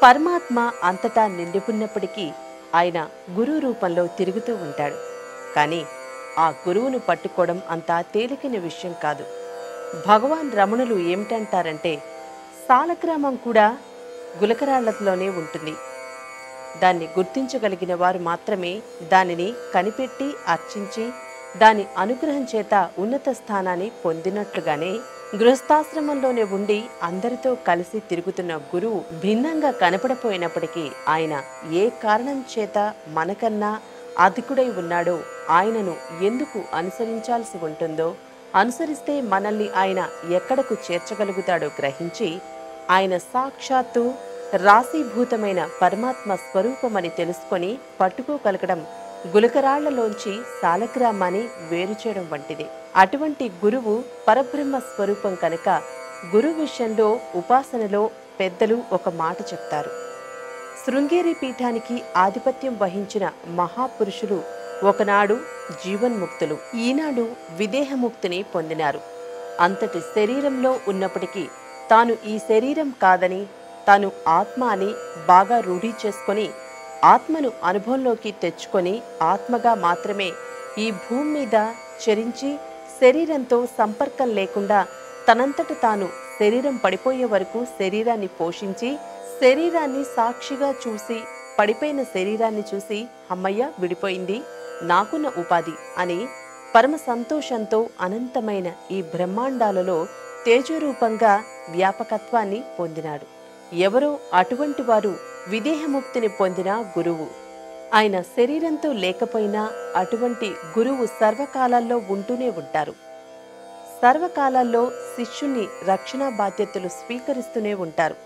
పరమాత్మ అంతటా నిండి ఉన్నప్పటికీ ఆయన గురువు రూపంలో తిరుగుతూ ఉంటాడు కానీ ఆ గురువును పట్టుకోవడం అంత తేలికైన విషయం కాదు భగవాన్ రమణులు ఏమిటంటారంటే సాలగ్రామం కూడా గులకరాళ్లలోనే ఉంటుంది దాన్ని గుర్తించగలిగిన వారు మాత్రమే దానిని కనిపెట్టి అర్చించి దాని అనుగ్రహం చేత ఉన్నత స్థానాన్ని పొందినట్లుగానే గృహస్థాశ్రమంలోనే ఉండి అందరితో కలిసి తిరుగుతున్న గురువు భిన్నంగా కనపడపోయినప్పటికీ ఆయన ఏ కారణం చేత మనకన్నా అధికుడై ఉన్నాడో ఆయనను ఎందుకు అనుసరించాల్సి ఉంటుందో అనుసరిస్తే మనల్ని ఆయన ఎక్కడకు చేర్చగలుగుతాడో గ్రహించి ఆయన సాక్షాత్తు రాశీభూతమైన పరమాత్మ స్వరూపమని తెలుసుకొని పట్టుకోగలగడం గులకరాళ్లలోంచి సాలగ్రామాన్ని వేరు చేయడం వంటిది అటువంటి గురువు పరబ్రహ్మ స్వరూపం కనుక గురు విషయంలో ఉపాసనలో పెద్దలు ఒక మాట చెప్తారు శృంగేరి పీఠానికి ఆధిపత్యం వహించిన మహాపురుషులు ఒకనాడు జీవన్ముక్తులు ఈనాడు విదేహముక్తిని పొందినారు అంతటి శరీరంలో ఉన్నప్పటికీ తాను ఈ శరీరం కాదని తాను ఆత్మ అని బాగా రూఢీ చేసుకొని ఆత్మను అనుభవంలోకి తెచ్చుకొని ఆత్మగా మాత్రమే ఈ భూమి మీద చరించి శరీరంతో సంపర్కం లేకుండా తనంతట తాను శరీరం పడిపోయే వరకు శరీరాన్ని పోషించి శరీరాన్ని సాక్షిగా చూసి పడిపోయిన శరీరాన్ని చూసి అమ్మయ్య విడిపోయింది నాకున్న ఉపాధి అని పరమ సంతోషంతో అనంతమైన ఈ బ్రహ్మాండాలలో తేజరూపంగా వ్యాపకత్వాన్ని పొందినాడు ఎవరో అటువంటి వారు విదేహముక్తిని పొందిన గురువు ఆయన శరీరంతో లేకపోయినా అటువంటి గురువు సర్వకాలాల్లో ఉంటూనే ఉంటారు సర్వకాలాల్లో శిష్యుని రక్షణ బాధ్యతలు స్వీకరిస్తూనే ఉంటారు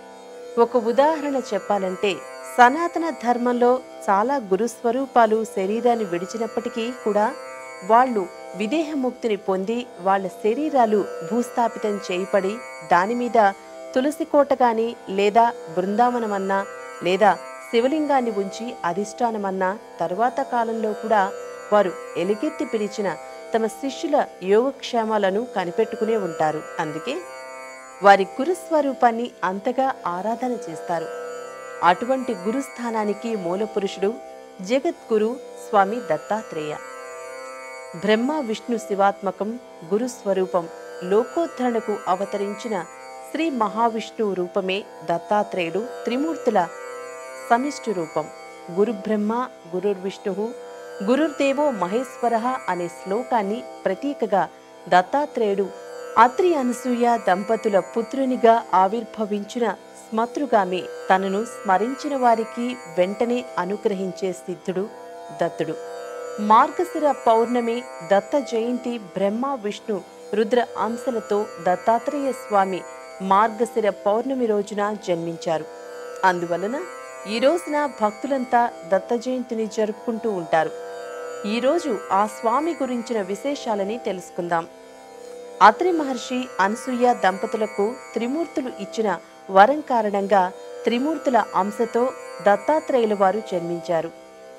ఒక ఉదాహరణ చెప్పాలంటే సనాతన ధర్మంలో చాలా గురుస్వరూపాలు శరీరాన్ని విడిచినప్పటికీ కూడా వాళ్ళు విదేహముక్తిని పొంది వాళ్ళ శరీరాలు భూస్థాపితం చేయబడి దాని మీద తులసి కోట గాని లేదా బృందావనమన్నా లేదా శివలింగాన్ని ఉంచి అధిష్టానమన్నా తరువాత కాలంలో కూడా వారు ఎలుగెత్తి పిలిచిన తమ శిష్యుల యోగక్షేమాలను కనిపెట్టుకునే ఉంటారు అందుకే వారి గురుస్వరూపాన్ని అంతగా ఆరాధన చేస్తారు అటువంటి గురుస్థానానికి మూలపురుషుడు జగద్గురు స్వామి దత్తాత్రేయ బ్రహ్మ విష్ణు శివాత్మకం గురుస్వరూపం లోకోద్ధరణకు అవతరించిన శ్రీ మహావిష్ణువు రూపమే దత్తాత్రేయుడు త్రిమూర్తుల సమిష్టి రూపం గురుబ్రహ్మ గురుర్విష్ణువు గురుర్దేవో మహేశ్వర అనే శ్లోకాన్ని ప్రతీకగా దత్తాత్రేయుడు అత్రి అనసూయ దంపతుల పుత్రునిగా ఆవిర్భవించిన స్మతృగామి తనను స్మరించిన వారికి వెంటనే అనుగ్రహించే సిద్ధుడు దత్తుడు మార్గశిర పౌర్ణమి దత్త జయంతి బ్రహ్మ విష్ణు రుద్ర అంశలతో దత్తాత్రేయ స్వామి మార్గశిర పౌర్ణమి రోజున జన్మించారు అందువలన ఈ రోజున భక్తులంతా దత్త జయంతిని జరుపుకుంటూ ఉంటారు ఈ రోజు ఆ స్వామి గురించిన విశేషాలని తెలుసుకుందాం అత్రి మహర్షి అనసూయ దంపతులకు త్రిమూర్తులు ఇచ్చిన వరం కారణంగా త్రిమూర్తుల అంశతో దత్తాత్రేయుల వారు జన్మించారు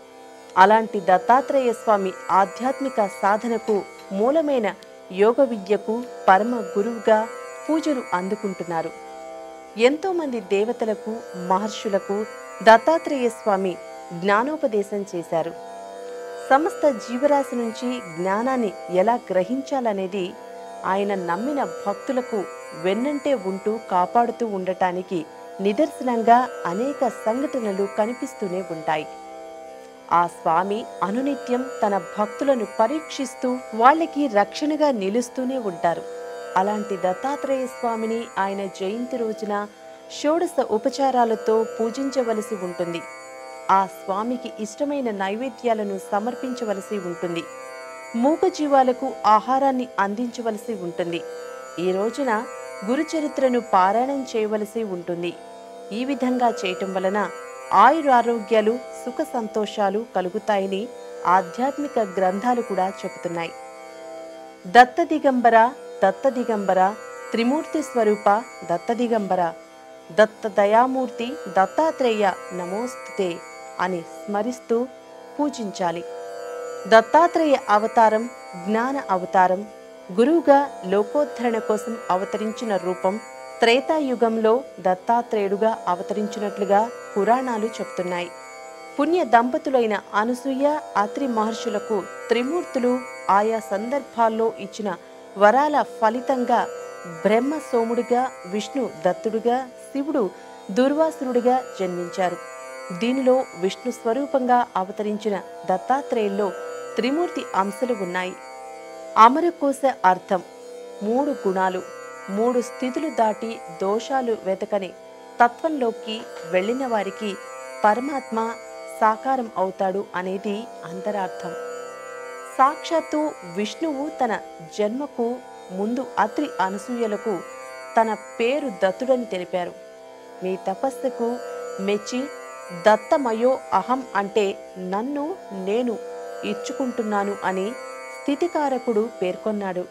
అలాంటి దత్తాత్రేయ స్వామి ఆధ్యాత్మిక సాధనకు మూలమైన యోగ విద్యకు పరమ గురువుగా పూజలు అందుకుంటున్నారు ఎంతో మంది దేవతలకు మహర్షులకు దత్తాత్రేయ స్వామి జ్ఞానోపదేశం చేశారు సమస్త జీవరాశి నుంచి జ్ఞానాన్ని ఎలా గ్రహించాలనేది ఆయన నమ్మిన భక్తులకు వెన్నంటే ఉంటూ కాపాడుతూ ఉండటానికి నిదర్శనంగా అనేక సంఘటనలు కనిపిస్తూనే ఉంటాయి ఆ స్వామి అనునిత్యం తన భక్తులను పరీక్షిస్తూ వాళ్ళకి రక్షణగా నిలుస్తూనే ఉంటారు అలాంటి దత్తాత్రేయ స్వామిని ఆయన జయంతి రోజున షోడశ ఉపచారాలతో పూజించవలసి ఉంటుంది ఆ స్వామికి ఇష్టమైన నైవేద్యాలను సమర్పించవలసి ఉంటుంది మూగజీవాలకు ఆహారాన్ని అందించవలసి ఉంటుంది ఈ రోజున గురుచరిత్రను పారాయణం చేయవలసి ఉంటుంది ఈ విధంగా చేయటం వలన ఆయురారోగ్యాలు సుఖ సంతోషాలు కలుగుతాయని ఆధ్యాత్మిక గ్రంథాలు కూడా చెబుతున్నాయి దత్త దిగంబర దత్త దిగంబర త్రిమూర్తి స్వరూప దత్త దిగంబర దత్త దయామూర్తి దత్తాత్రేయ నమోస్తుతే అని స్మరిస్తూ పూజించాలి దత్తాత్రేయ అవతారం జ్ఞాన అవతారం గురువుగా లోకోద్ధరణ కోసం అవతరించిన రూపం త్రేతాయుగంలో దత్తాత్రేయుడుగా అవతరించినట్లుగా పురాణాలు చెప్తున్నాయి పుణ్య దంపతులైన అనసూయ అత్రి మహర్షులకు త్రిమూర్తులు ఆయా సందర్భాల్లో ఇచ్చిన వరాల ఫలితంగా బ్రహ్మ సోముడిగా విష్ణు దత్తుడుగా శివుడు దుర్వాసురుడిగా జన్మించారు దీనిలో విష్ణు స్వరూపంగా అవతరించిన దత్తాత్రేయుల్లో త్రిమూర్తి అంశలు ఉన్నాయి అమరకోశ అర్థం మూడు గుణాలు మూడు స్థితులు దాటి దోషాలు వెతకని తత్వంలోకి వెళ్ళిన వారికి పరమాత్మ సాకారం అవుతాడు అనేది అంతరార్థం సాక్షాత్తు విష్ణువు తన జన్మకు ముందు అత్రి అనసూయలకు తన పేరు దత్తుడని తెలిపారు మీ తపస్సుకు మెచ్చి దత్తమయో అహం అంటే నన్ను నేను ఇచ్చుకుంటున్నాను అని స్థితికారకుడు పేర్కొన్నాడు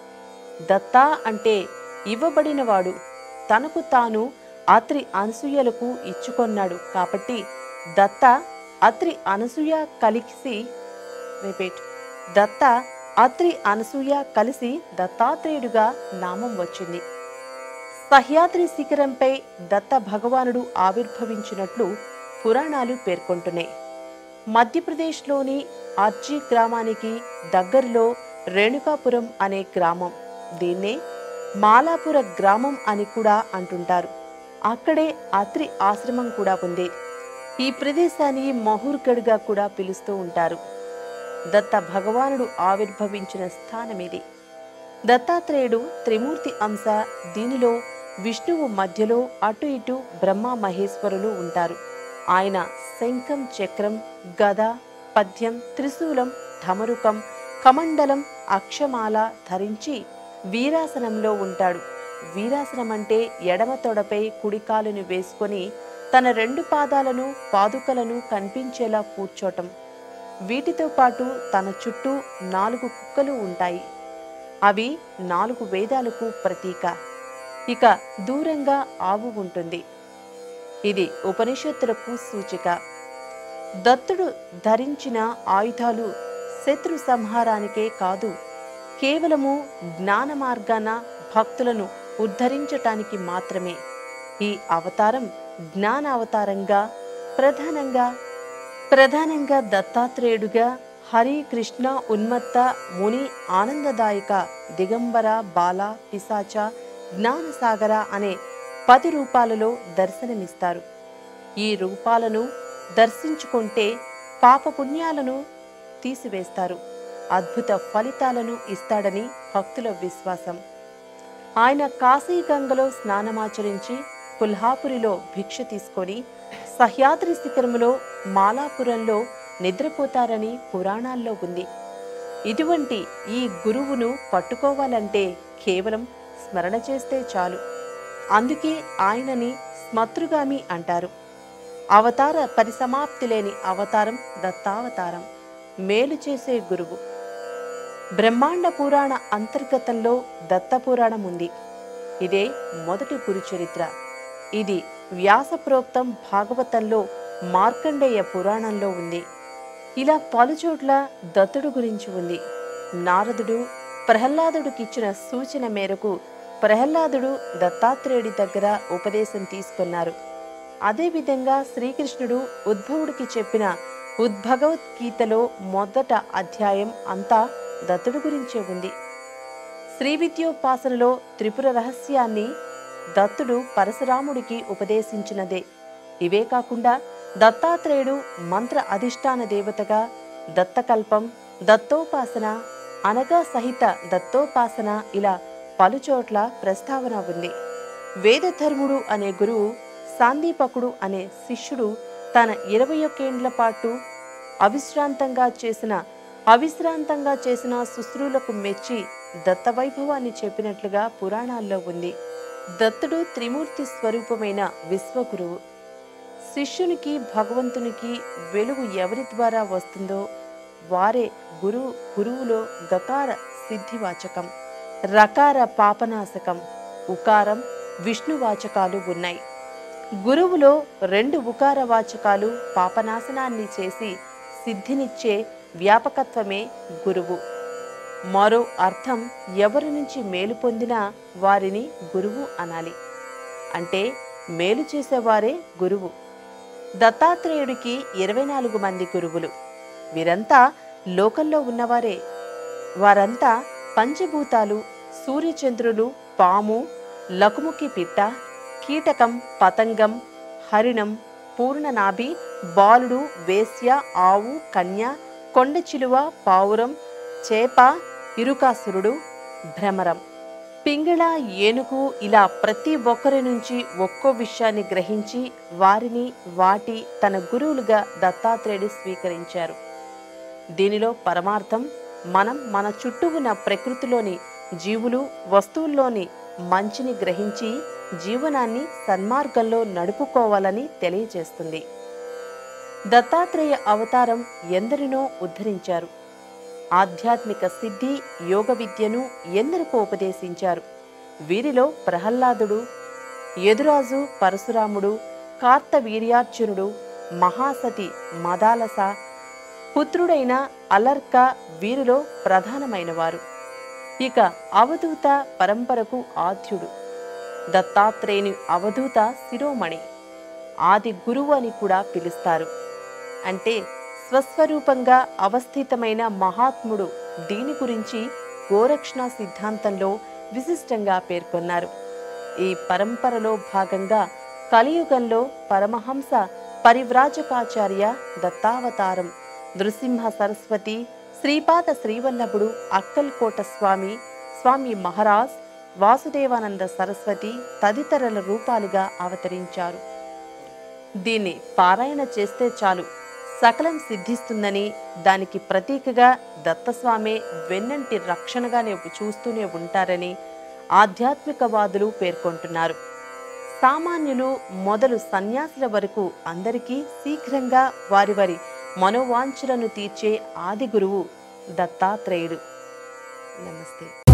దత్తా అంటే ఇవ్వబడినవాడు తనకు తాను అత్రి అనసూయలకు ఇచ్చుకొన్నాడు కాబట్టి దత్త అత్రి అనసూయ కలిసి రిపీట్ దత్త అత్రి అనసూయ కలిసి దత్తాత్రేయుడుగా నామం వచ్చింది సహ్యాద్రి శిఖరంపై దత్త భగవానుడు ఆవిర్భవించినట్లు పురాణాలు పేర్కొంటున్నాయి మధ్యప్రదేశ్లోని అర్జీ గ్రామానికి దగ్గరలో రేణుకాపురం అనే గ్రామం దీన్నే మాలాపుర గ్రామం అని కూడా అంటుంటారు అక్కడే అత్రి ఆశ్రమం కూడా ఉంది ఈ ప్రదేశాన్ని మహూర్గఢ్గా కూడా పిలుస్తూ ఉంటారు దత్త భగవానుడు ఆవిర్భవించిన స్థానమిది దత్తాత్రేయుడు త్రిమూర్తి అంశ దీనిలో విష్ణువు మధ్యలో అటు ఇటు బ్రహ్మ మహేశ్వరులు ఉంటారు ఆయన శంఖం చక్రం గద పద్యం త్రిశూలం ధమరుకం కమండలం అక్షమాల ధరించి వీరాసనంలో ఉంటాడు వీరాసనం అంటే ఎడమ తొడపై కుడికాలును వేసుకొని తన రెండు పాదాలను పాదుకలను కనిపించేలా కూర్చోటం వీటితో పాటు తన చుట్టూ నాలుగు కుక్కలు ఉంటాయి అవి నాలుగు వేదాలకు ప్రతీక ఇక దూరంగా ఆవు ఉంటుంది ఇది ఉపనిషత్తులకు సూచిక దత్తుడు ధరించిన ఆయుధాలు శత్రు సంహారానికే కాదు కేవలము జ్ఞాన మార్గాన భక్తులను ఉద్ధరించటానికి మాత్రమే ఈ అవతారం జ్ఞాన అవతారంగా ప్రధానంగా ప్రధానంగా దత్తాత్రేయుడుగా హరి కృష్ణ ఉన్మత్త ముని ఆనందదాయక దిగంబర బాల పిశాచ జ్ఞానసాగర అనే పది రూపాలలో దర్శనమిస్తారు ఈ రూపాలను దర్శించుకుంటే పాపపుణ్యాలను తీసివేస్తారు అద్భుత ఫలితాలను ఇస్తాడని భక్తుల విశ్వాసం ఆయన కాశీగంగలో స్నానమాచరించి కుల్హాపురిలో భిక్ష తీసుకొని సహ్యాద్రి శిఖరములో మాలాపురంలో నిద్రపోతారని పురాణాల్లో ఉంది ఇటువంటి ఈ గురువును పట్టుకోవాలంటే కేవలం స్మరణ చేస్తే చాలు అందుకే ఆయనని స్మతృగామి అంటారు అవతార పరిసమాప్తి లేని అవతారం దత్తావతారం మేలు చేసే గురువు బ్రహ్మాండ పురాణ అంతర్గతంలో దత్త పురాణం ఉంది ఇదే మొదటి గురు చరిత్ర ఇది వ్యాసప్రోక్తం భాగవతంలో మార్కండేయ పురాణంలో ఉంది ఇలా పలుచోట్ల దత్తుడు గురించి ఉంది నారదుడు ప్రహ్లాదుడికిచ్చిన సూచన మేరకు ప్రహ్లాదుడు దత్తాత్రేయుడి దగ్గర ఉపదేశం తీసుకున్నారు అదేవిధంగా శ్రీకృష్ణుడు ఉద్భవుడికి చెప్పిన ఉద్భగవద్గీతలో మొదట అధ్యాయం అంతా దత్తుడు గురించే ఉంది శ్రీ విద్యోపాసనలో త్రిపుర రహస్యాన్ని దత్తుడు పరశురాముడికి ఉపదేశించినదే ఇవే కాకుండా దత్తాత్రేయుడు మంత్ర అధిష్టాన దేవతగా దత్తకల్పం దత్తోపాసన అనగా సహిత దత్తోపాసన ఇలా పలుచోట్ల ప్రస్తావన ఉంది వేదధర్ముడు అనే గురువు సాందీపకుడు అనే శిష్యుడు తన ఇరవై ఒక్కేండ్ల పాటు అవిశ్రాంతంగా చేసిన అవిశ్రాంతంగా చేసిన శుశ్రూలకు మెచ్చి దత్తవైభవాన్ని చెప్పినట్లుగా పురాణాల్లో ఉంది దత్తుడు త్రిమూర్తి స్వరూపమైన విశ్వగురువు శిష్యునికి భగవంతునికి వెలుగు ఎవరి ద్వారా వస్తుందో వారే గురు గురువులో గకార సిద్ధివాచకం రకార పాపనాశకం ఉకారం విష్ణువాచకాలు ఉన్నాయి గురువులో రెండు ఉకార వాచకాలు పాపనాశనాన్ని చేసి సిద్ధినిచ్చే వ్యాపకత్వమే గురువు మరో అర్థం ఎవరి నుంచి మేలు పొందినా వారిని గురువు అనాలి అంటే మేలు చేసేవారే గురువు దత్తాత్రేయుడికి ఇరవై నాలుగు మంది గురువులు వీరంతా లోకంలో ఉన్నవారే వారంతా పంచభూతాలు సూర్యచంద్రులు పాము లకుముకి పిట్ట కీటకం పతంగం హరిణం పూర్ణనాభి బాలుడు వేశ్య ఆవు కన్య కొండ చిలువ పావురం చేప ఇరుకాసురుడు భ్రమరం పింగళ ఏనుగు ఇలా ప్రతి ఒక్కరి నుంచి ఒక్కో విషయాన్ని గ్రహించి వారిని వాటి తన గురువులుగా దత్తాత్రేయుడు స్వీకరించారు దీనిలో పరమార్థం మనం మన చుట్టూ ఉన్న ప్రకృతిలోని జీవులు వస్తువుల్లోని మంచిని గ్రహించి జీవనాన్ని సన్మార్గంలో నడుపుకోవాలని తెలియజేస్తుంది దత్తాత్రేయ అవతారం ఎందరినో ఉద్ధరించారు ఆధ్యాత్మిక సిద్ధి యోగ విద్యను ఎందరికో ఉపదేశించారు వీరిలో ప్రహ్లాదుడు యదురాజు పరశురాముడు కార్తవీర్యార్జునుడు మహాసతి మదాలస పుత్రుడైన అలర్క వీరిలో ప్రధానమైనవారు ఇక అవధూత పరంపరకు ఆద్యుడు దత్తాత్రేయుని అవధూత శిరోమణి ఆది గురువు అని కూడా పిలుస్తారు అంటే స్వస్వరూపంగా అవస్థితమైన మహాత్ముడు దీని గురించి గోరక్షణ సిద్ధాంతంలో విశిష్టంగా పేర్కొన్నారు ఈ పరంపరలో భాగంగా కలియుగంలో పరమహంస పరివ్రాజకాచార్య దత్తావతారం నృసింహ సరస్వతి శ్రీపాద శ్రీవల్లభుడు అక్కల్కోట స్వామి స్వామి మహారాజ్ వాసుదేవానంద సరస్వతి తదితరుల రూపాలుగా అవతరించారు దీన్ని పారాయణ చేస్తే చాలు సకలం సిద్ధిస్తుందని దానికి ప్రతీకగా దత్తస్వామే వెన్నంటి రక్షణగానే చూస్తూనే ఉంటారని ఆధ్యాత్మికవాదులు పేర్కొంటున్నారు సామాన్యులు మొదలు సన్యాసుల వరకు అందరికీ శీఘ్రంగా వారి వారి మనోవాంఛలను తీర్చే ఆది గురువు దత్తాత్రేయుడు నమస్తే